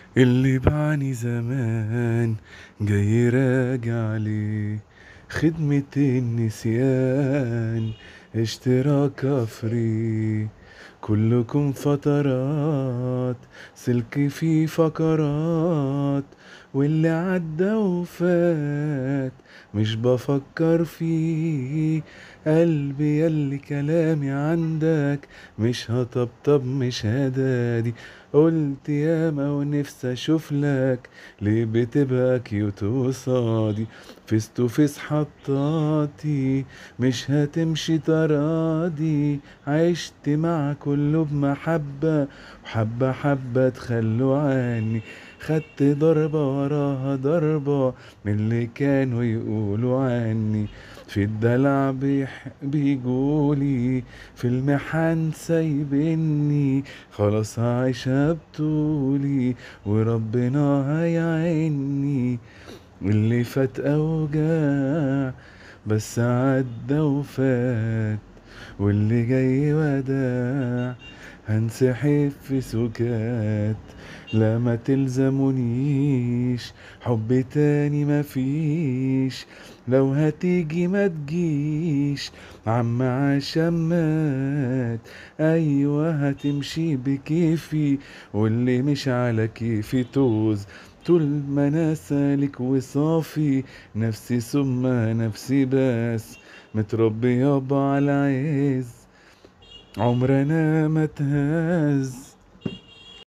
اللي بعاني زمان جاي راجع ليه خدمة النسيان اشتراك فري كلكم فترات سلك في فقرات واللي عدى وفات مش بفكر فيه قلبي يلي كلامي عندك مش هطبطب مش هدادي قلت ياما ونفسي اشوف لك ليه بتبقى كيوت وصادي فيس تو فيس حطاتي مش هتمشي تراضي عشت مع كله بمحبة وحبة حبة تخلوا عني خدت ضربة وراها ضربة من اللي كانوا يقولوا عني في الدلع بيح بيجولي في المحن سايبني خلاص هعيشها بطولي وربنا هيعيني اللي فات اوجاع بس عدى وفات واللي جاي وداع هنسحب في سكات لا ما تلزمونيش حب تاني مفيش لو هتيجي ما تجيش عم عشان مات ايوه هتمشي بكيفي واللي مش على كيفي توز طول ما انا سالك وصافي نفسي ثم نفسي بس متربي يابا على عز عمرنا ما تهز